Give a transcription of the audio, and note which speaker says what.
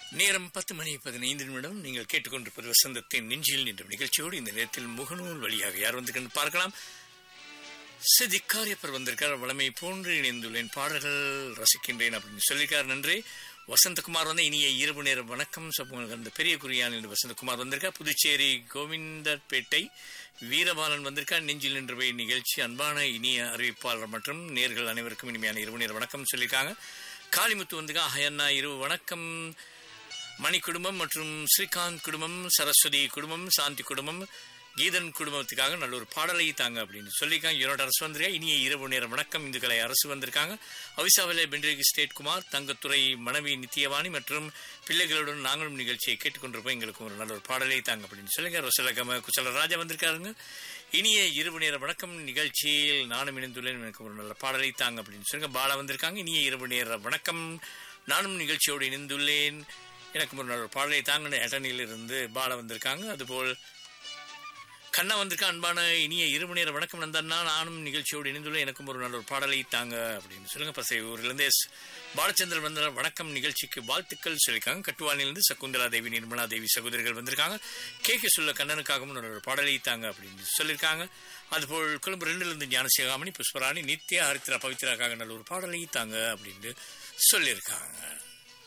Speaker 1: நேரம் பத்து மணி பதினைந்து நிமிடம் நீங்கள் கேட்டுக்கொண்டிருப்பது வசந்தத்தின் நெஞ்சில் என்ற நிகழ்ச்சியோடு இந்த நேரத்தில் முகநூல் வழியாக யார் வந்து கண்டு பார்க்கலாம் சிதிக்காரியப்பர் வந்திருக்கார் வளமை போன்று இணைந்துள்ளேன் பாடல்கள் ரசிக்கின்றேன் அப்படின்னு சொல்லியிருக்கார் நன்றி வசந்தகுமார் வந்து இனிய இரவு நேர வணக்கம் சமூக அந்த பெரிய குறியான் என்று வசந்தகுமார் வந்திருக்கார் புதுச்சேரி கோவிந்தப்பேட்டை வீரபாலன் வந்திருக்கார் நெஞ்சில் நின்றவை நிகழ்ச்சி அன்பான இனிய அறிவிப்பாளர் மற்றும் நேர்கள் அனைவருக்கும் இனிமையான இரவு நேர வணக்கம் சொல்லியிருக்காங்க காளிமுத்து வந்துக்கா ஹயண்ணா இரவு வணக்கம் மணி குடும்பம் மற்றும் ஸ்ரீகாந்த் குடும்பம் சரஸ்வதி குடும்பம் சாந்தி குடும்பம் கீதன் குடும்பத்துக்காக நல்ல ஒரு பாடலை தாங்க அப்படின்னு சொல்லியிருக்காங்க ஈரோடு அரசு வந்திருக்கா இனிய இரவு நேர வணக்கம் இந்துக்களை அரசு வந்திருக்காங்க அவிசாவிலே பென்ட்ரிக் ஸ்டேட் குமார் தங்கத்துறை மனைவி நித்தியவாணி மற்றும் பிள்ளைகளுடன் நாங்களும் நிகழ்ச்சியை கேட்டுக்கொண்டிருப்போம் எங்களுக்கு ஒரு நல்ல ஒரு பாடலை தாங்க அப்படின்னு சொல்லுங்க ரசலகம குசல ராஜா வந்திருக்காருங்க இனிய இரவு நேர வணக்கம் நிகழ்ச்சியில் நானும் இணைந்துள்ளேன் எனக்கு ஒரு நல்ல பாடலை தாங்க அப்படின்னு சொல்லுங்க பாலா வந்திருக்காங்க இனிய இரவு நேர வணக்கம் நானும் நிகழ்ச்சியோடு இணைந்துள்ளேன் எனக்கு ஒரு நல்ல பாடலை தாங்க எட்டனில் இருந்து பாலா வந்திருக்காங்க அதுபோல் கண்ணா வந்திருக்க அன்பான இனிய இருமணி நேர வணக்கம் நந்தன்னா நானும் நிகழ்ச்சியோடு இணைந்துள்ள எனக்கும் ஒரு நல்ல ஒரு பாடலை தாங்க அப்படின்னு சொல்லுங்க பசை ஊரிலிருந்து எஸ் பாலச்சந்திரன் வந்த வணக்கம் நிகழ்ச்சிக்கு வாழ்த்துக்கள் சொல்லியிருக்காங்க கட்டுவானிலிருந்து சகுந்தலா தேவி நிர்மலா தேவி சகோதரிகள் வந்திருக்காங்க கேட்க சொல்ல கண்ணனுக்காகவும் நல்ல ஒரு பாடலை தாங்க அப்படின்னு சொல்லியிருக்காங்க அதுபோல் கொழும்பு ரெண்டுலேருந்து ஞானசிகாமணி புஷ்பராணி நித்யா ஹரித்ரா பவித்ராக்காக நல்ல ஒரு பாடலை தாங்க அப்படின்னு சொல்லியிருக்காங்க